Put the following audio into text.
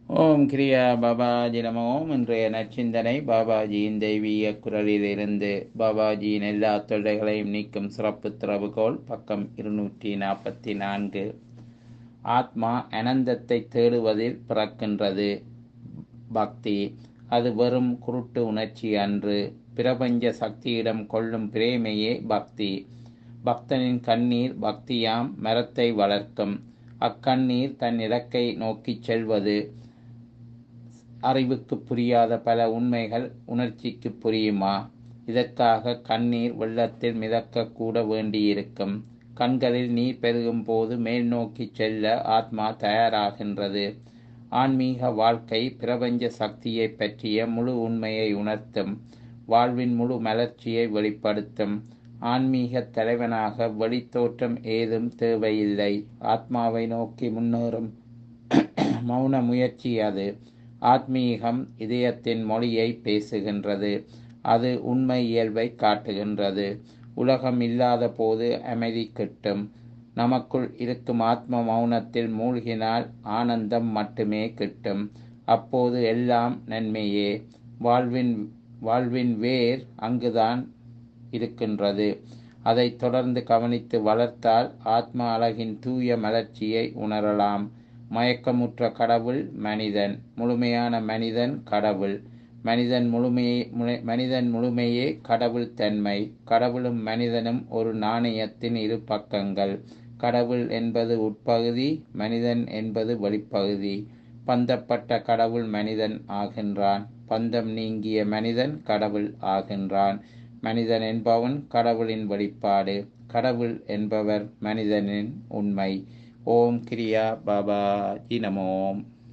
ஓம் கிரியா பாபாஜி நமோ இன்றைய நச்சிந்தனை பாபாஜியின் தெய்வீக குரலிலிருந்து பாபாஜியின் எல்லா தொல்லைகளையும் நீக்கும் சிறப்பு திறவுகோல் பக்கம் இருநூற்றி நாற்பத்தி நான்கு ஆத்மா அனந்தத்தை தேடுவதில் பிறக்கின்றது பக்தி அது வெறும் குருட்டு உணர்ச்சி அன்று பிரபஞ்ச சக்தியிடம் கொள்ளும் பிரேமையே பக்தி பக்தனின் கண்ணீர் பக்தியாம் மரத்தை வளர்க்கும் அக்கண்ணீர் தன் இலக்கை நோக்கிச் செல்வது அறிவுக்கு புரியாத பல உண்மைகள் உணர்ச்சிக்கு புரியுமா இதற்காக கண்ணீர் வெள்ளத்தில் மிதக்க கூட வேண்டியிருக்கும் கண்களில் நீர் பெருகும் போது மேல் நோக்கி செல்ல ஆத்மா தயாராகின்றது ஆன்மீக வாழ்க்கை பிரபஞ்ச சக்தியை பற்றிய முழு உண்மையை உணர்த்தும் வாழ்வின் முழு மலர்ச்சியை வெளிப்படுத்தும் ஆன்மீக தலைவனாக வெளித்தோற்றம் ஏதும் தேவையில்லை ஆத்மாவை நோக்கி முன்னேறும் மௌன முயற்சி அது ஆத்மீகம் இதயத்தின் மொழியை பேசுகின்றது அது உண்மை இயல்பை காட்டுகின்றது உலகம் இல்லாத போது அமைதி கிட்டும் நமக்குள் இருக்கும் ஆத்ம மௌனத்தில் மூழ்கினால் ஆனந்தம் மட்டுமே கிட்டும் அப்போது எல்லாம் நன்மையே வாழ்வின் வாழ்வின் வேர் அங்குதான் இருக்கின்றது அதை தொடர்ந்து கவனித்து வளர்த்தால் ஆத்ம அழகின் தூய மலர்ச்சியை உணரலாம் மயக்கமுற்ற கடவுள் மனிதன் முழுமையான மனிதன் கடவுள் மனிதன் முழுமையே மனிதன் முழுமையே கடவுள் தன்மை கடவுளும் மனிதனும் ஒரு நாணயத்தின் இரு பக்கங்கள் கடவுள் என்பது உட்பகுதி மனிதன் என்பது வெளிப்பகுதி பந்தப்பட்ட கடவுள் மனிதன் ஆகின்றான் பந்தம் நீங்கிய மனிதன் கடவுள் ஆகின்றான் மனிதன் என்பவன் கடவுளின் வெளிப்பாடு கடவுள் என்பவர் மனிதனின் உண்மை ஓம் கிரியா பாபா ஜி நமோம்